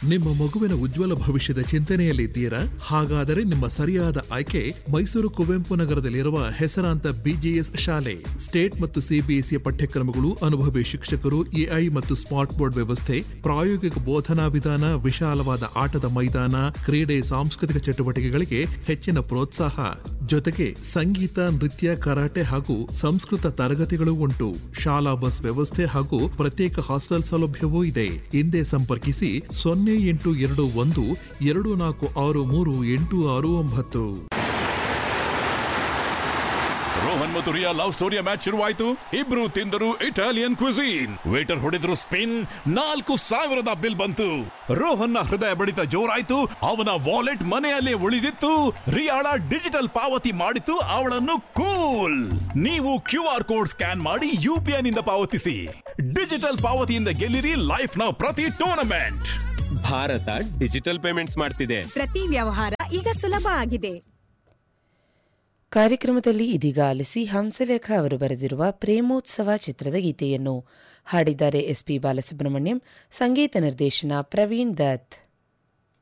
ನಿಮ್ಮ ಮಗುವಿನ ಉಜ್ವಲ ಭವಿಷ್ಯದ ಚಿಂತನೆಯಲ್ಲಿದ್ದೀರಾ ಹಾಗಾದರೆ ನಿಮ್ಮ ಸರಿಯಾದ ಆಯ್ಕೆ ಮೈಸೂರು ಕುವೆಂಪು ನಗರದಲ್ಲಿರುವ ಹೆಸರಾಂತ ಬಿಜಿಎಸ್ ಶಾಲೆ ಸ್ಟೇಟ್ ಮತ್ತು ಸಿಬಿಎಸ್ಇ ಪಠ್ಯಕ್ರಮಗಳು ಅನುಭವಿ ಶಿಕ್ಷಕರು ಎಐ ಮತ್ತು ಸ್ಮಾರ್ಟ್ ಬೋರ್ಡ್ ವ್ಯವಸ್ಥೆ ಪ್ರಾಯೋಗಿಕ ಬೋಧನಾ ವಿಧಾನ ವಿಶಾಲವಾದ ಆಟದ ಮೈದಾನ ಕ್ರೀಡೆ ಸಾಂಸ್ಕೃತಿಕ ಚಟುವಟಿಕೆಗಳಿಗೆ ಹೆಚ್ಚಿನ ಪ್ರೋತ್ಸಾಹ ಜೊತೆಗೆ ಸಂಗೀತ ನೃತ್ಯ ಕರಾಟೆ ಹಾಗೂ ಸಂಸ್ಕೃತ ತರಗತಿಗಳು ಉಂಟು ಶಾಲಾ ಬಸ್ ವ್ಯವಸ್ಥೆ ಹಾಗೂ ಪ್ರತ್ಯೇಕ ಹಾಸ್ಟೆಲ್ ಸೌಲಭ್ಯವೂ ಇದೆ ಹಿಂದೆ ಸಂಪರ್ಕಿಸಿ ಸೊನ್ನೆ ಎಂಟು ಎರಡು ಒಂದು ಎರಡು ನಾಲ್ಕು ಆರು ಮೂರು ಎಂಟು ಆರು ಒಂಬತ್ತು ರೋಹನ್ ಮತ್ತು ರಿಯಾ ಲವ್ ಸ್ಟೋರಿಯ ಮ್ಯಾಚ್ ಶುರುವಾಯಿತು ಇಬ್ರು ತಿಂದರು ಇಟಾಲಿಯನ್ ಕ್ವಿಸೀನ್ ವೇಟರ್ ಹೊಡೆದ್ರು ಸ್ಪಿನ್ ನಾಲ್ಕು ಸಾವಿರದ ಬಿಲ್ ಬಂತು ರೋಹನ್ನ ಹೃದಯ ಬಡಿತ ಜೋರಾಯ್ತು ಅವನ ವಾಲೆಟ್ ಮನೆಯಲ್ಲೇ ಉಳಿದಿತ್ತು ರಿಯಾಳ ಡಿಜಿಟಲ್ ಪಾವತಿ ಮಾಡಿತು ಅವಳನ್ನು ಕೂಲ್ ನೀವು ಕ್ಯೂ ಆರ್ ಕೋಡ್ ಸ್ಕ್ಯಾನ್ ಮಾಡಿ ಯು ಪಿ ನಿಂದ ಪಾವತಿಸಿ ಡಿಜಿಟಲ್ ಪಾವತಿಯಿಂದ ಗೆಲ್ಲಿರಿ ಲೈಫ್ ನ ಪ್ರತಿ ಟೂರ್ನಮೆಂಟ್ ಭಾರತ ಡಿಜಿಟಲ್ ಪೇಮೆಂಟ್ಸ್ ಮಾಡ್ತಿದೆ ಪ್ರತಿ ವ್ಯವಹಾರ ಈಗ ಸುಲಭ ಆಗಿದೆ ಕಾರ್ಯಕ್ರಮದಲ್ಲಿ ಇದೀಗ ಆಲಿಸಿ ಹಂಸಲೇಖ ಅವರು ಬರೆದಿರುವ ಪ್ರೇಮೋತ್ಸವ ಚಿತ್ರದ ಗೀತೆಯನ್ನು ಹಾಡಿದ್ದಾರೆ ಎಸ್ಪಿ ಬಾಲಸುಬ್ರಹ್ಮಣ್ಯಂ ಸಂಗೀತ ನಿರ್ದೇಶನ ಪ್ರವೀಣ್ ದತ್